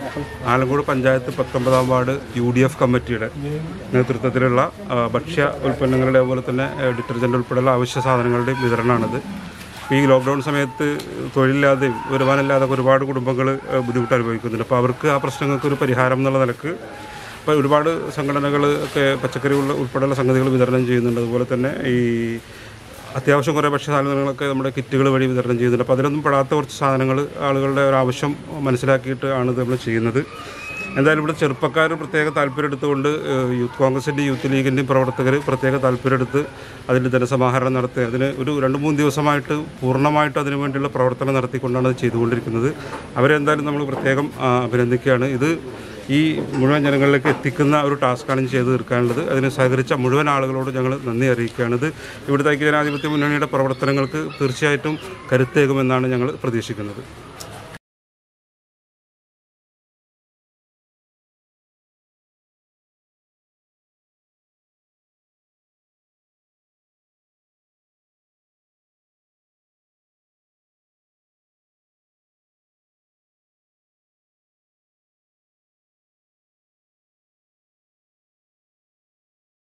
ആലങ്കോട് പഞ്ചായത്ത് പത്തൊമ്പതാം ward U D F കമ്മിറ്റിയുടെ നേതൃത്വത്തിലുള്ള ആ, ഭക്ഷ്യ ഉൽപ്പന്നങ്ങളുടെ അതുപോലെ തന്നെ ഡിറ്റർജൻ്റ് ഉൾപ്പെടെയുള്ള അവശ്യ സാധനങ്ങളുടെയും വിതരണമാണിത് ഈ ലോക്ക്ഡൗൺ സമയത്ത് തൊഴിലില്ലാതെയും വരുമാനമില്ലാതെ ഒരുപാട് കുടുംബങ്ങൾ ബുദ്ധിമുട്ട് അനുഭവിക്കുന്നുണ്ട് അപ്പോൾ അവർക്ക് ആ പ്രശ്നങ്ങൾക്ക് ഒരു പരിഹാരം എന്നുള്ള നിലക്ക് ഇപ്പോൾ ഒരുപാട് സംഘടനകൾ ഒക്കെ പച്ചക്കറി ഉള്ള ഉൾപ്പെടെയുള്ള സംഗതികൾ വിതരണം ചെയ്യുന്നുണ്ട് അതുപോലെ തന്നെ ഈ അത്യാവശ്യം കുറേ ഭക്ഷ്യ സാധനങ്ങളൊക്കെ നമ്മുടെ കിറ്റുകൾ വഴി വിതരണം ചെയ്യുന്നുണ്ട് അപ്പോൾ അതിലൊന്നും പെടാത്ത കുറച്ച് സാധനങ്ങൾ ആളുകളുടെ ഒരു ആവശ്യം മനസ്സിലാക്കിയിട്ട് ആണ് ഇത് നമ്മൾ ചെയ്യുന്നത് എന്തായാലും ഇവിടെ ചെറുപ്പക്കാർ പ്രത്യേക താല്പര്യം എടുത്തുകൊണ്ട് ഏഹ്, യൂത്ത് കോൺഗ്രസിൻ്റെയും യൂത്ത് ലീഗിൻ്റെയും പ്രവർത്തകർ പ്രത്യേക താല്പര്യം എടുത്ത് അതിൻ്റെ ധനസമാഹരണം നടത്തി അതിന് ഒരു രണ്ട് മൂന്ന് ദിവസമായിട്ട് പൂർണ്ണമായിട്ട് അതിനു വേണ്ടിയുള്ള പ്രവർത്തനം നടത്തിക്കൊണ്ടാണ് അത് ചെയ്തുകൊണ്ടിരിക്കുന്നത് അവരെ എന്തായാലും നമ്മൾ പ്രത്യേകം ആ, അഭിനന്ദിക്കുകയാണ് ഇത് ഈ മുഴുവൻ ജനങ്ങളിലേക്ക് എത്തിക്കുന്ന ഒരു ടാസ്ക്കാണ് ഇനി ചെയ്തു തീർക്കാനുള്ളത് അതിന് സഹകരിച്ച മുഴുവൻ ആളുകളോട് ഞങ്ങൾ നന്ദി അറിയിക്കുകയാണ് ഇത് ഇവിടുത്തെ ഐക്യജനാധിപത്യ മുന്നണിയുടെ പ്രവർത്തനങ്ങൾക്ക് തീർച്ചയായിട്ടും കരുത്തേകുമെന്നാണ് ഞങ്ങൾ പ്രതീക്ഷിക്കുന്നത്